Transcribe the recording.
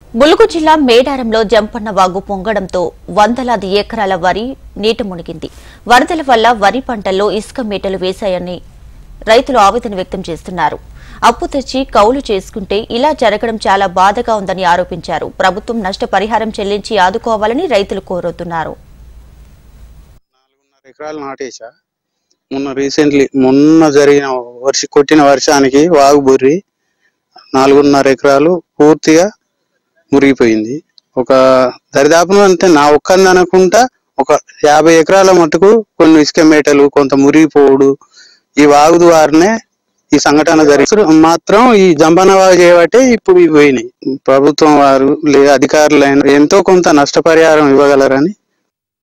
ములుగు జిల్లా మేడారంలో జంపన్న వాగు పొంగడంతో వందలాది ఎకరాల వరి నీట మునిగింది వరదల వల్ల వరి పంటల్లో ఇసుక మేటలు వేశాయని రైతులు ఆవేదన వ్యక్తం చేస్తున్నారు అప్పు తెచ్చి కౌలు చేసుకుంటే ఇలా జరగడం చాలా బాధగా ఉందని ఆరోపించారు ప్రభుత్వం నష్టపరిహారం చెల్లించి ఆదుకోవాలని రైతులు కోరుతున్నారు నాలుగున్నర ఎకరాలు నాటేసా మొన్న రీసెంట్లీ మొన్న జరిగిన వర్ష కొట్టిన వర్షానికి వాగు బొర్రి నాలుగున్నర ఎకరాలు పూర్తిగా మురిగిపోయింది ఒక దరిదాపున అంటే నా ఒక్కంది అనుకుంటా ఒక యాభై ఎకరాల మటుకు కొన్ని ఇసుక మేటలు కొంత మురిగిపోవుడు ఈ వాగు ద్వారానే ఈ సంఘటన జరిగి మాత్రం ఈ జంబన వాగు చేయబట్టే ఇప్పుడు ఇవి పోయినాయి ప్రభుత్వం వారు లేదా అధికారులైన ఎంతో కొంత నష్టపరిహారం ఇవ్వగలరని